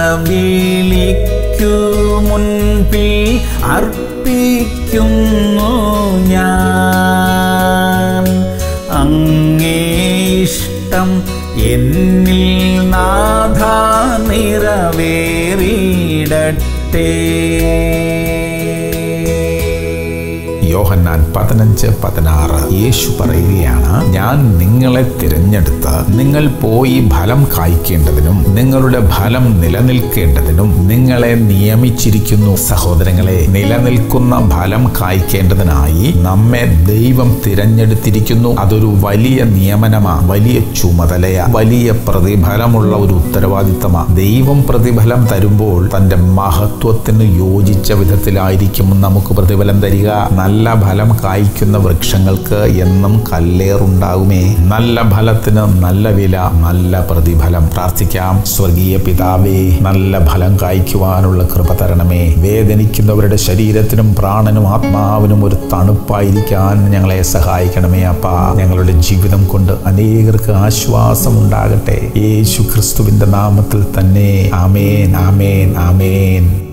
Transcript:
വിളിക്കു മുൻപിൽ അർപ്പിക്കുന്നു ഞാൻ അങ്ങേ ഇഷ്ടം എന്നിൽ നാഥ നിറവേറിയിടട്ടെ യോഹന്നാൻ പതിനഞ്ച് പതിനാറ് യേശു പറയുകയാണ് ഞാൻ നിങ്ങളെ തിരഞ്ഞെടുത്ത് നിങ്ങൾ പോയി ഫലം കായ്ക്കേണ്ടതിനും നിങ്ങളുടെ ഫലം നിലനിൽക്കേണ്ടതിനും നിങ്ങളെ നിയമിച്ചിരിക്കുന്നു സഹോദരങ്ങളെ നിലനിൽക്കുന്ന ഫലം കായ്ക്കേണ്ടതിനായി നമ്മെ ദൈവം തിരഞ്ഞെടുത്തിരിക്കുന്നു അതൊരു വലിയ നിയമനമാ വലിയ ചുമതലയാ വലിയ പ്രതിഫലമുള്ള ഒരു ഉത്തരവാദിത്തമാ ദൈവം പ്രതിഫലം തരുമ്പോൾ തന്റെ മഹത്വത്തിന് യോജിച്ച വിധത്തിലായിരിക്കും നമുക്ക് പ്രതിഫലം തരിക നല്ല ഫലം കായ്ക്കുന്ന വൃക്ഷങ്ങൾക്ക് എന്നും കല്ലേറുണ്ടാകുമേ നല്ല ഫലത്തിന് നല്ല വില നല്ല പ്രതിഫലം പ്രാർത്ഥിക്കാം സ്വർഗീയ പിതാവേ നല്ല ഫലം കായ്ക്കുവാനുള്ള കൃപ തരണമേ വേദനിക്കുന്നവരുടെ ശരീരത്തിനും പ്രാണനും ആത്മാവിനും ഒരു തണുപ്പായിരിക്കാൻ ഞങ്ങളെ സഹായിക്കണമേ അപ്പാ ഞങ്ങളുടെ ജീവിതം കൊണ്ട് അനേകർക്ക് ആശ്വാസം ഉണ്ടാകട്ടെ യേശു ക്രിസ്തുവിന്റെ നാമത്തിൽ തന്നെ ആമേൻ ആമേൻ ആമേൻ